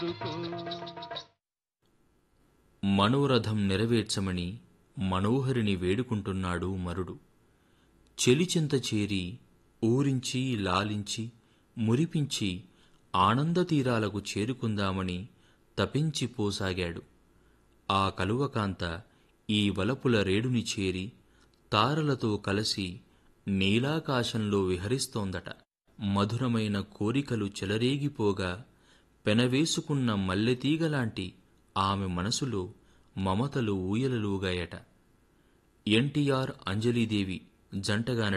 ఎందుకు మనోరథం నెరవేర్చమని మనోహరిని వేడుకుంటున్నాడు మరుడు చెలిచెంత చేరి ఊరించి లాలించి మురిపించి ఆనందతీరాలకు చేరుకుందామని తపించి పోసాగాడు ఆ కలువకాంత ఈ వలపుల రేడుని చేరి తారలతో కలసి నీలాకాశంలో విహరిస్తోందట మధురమైన కోరికలు చెలరేగిపోగా పెనవేసుకున్న మల్లెతీగలాంటి ఆమె మనసులో మమతలు ఊయలలూగాయట ఎన్టీఆర్ అంజలీదేవి జంటగా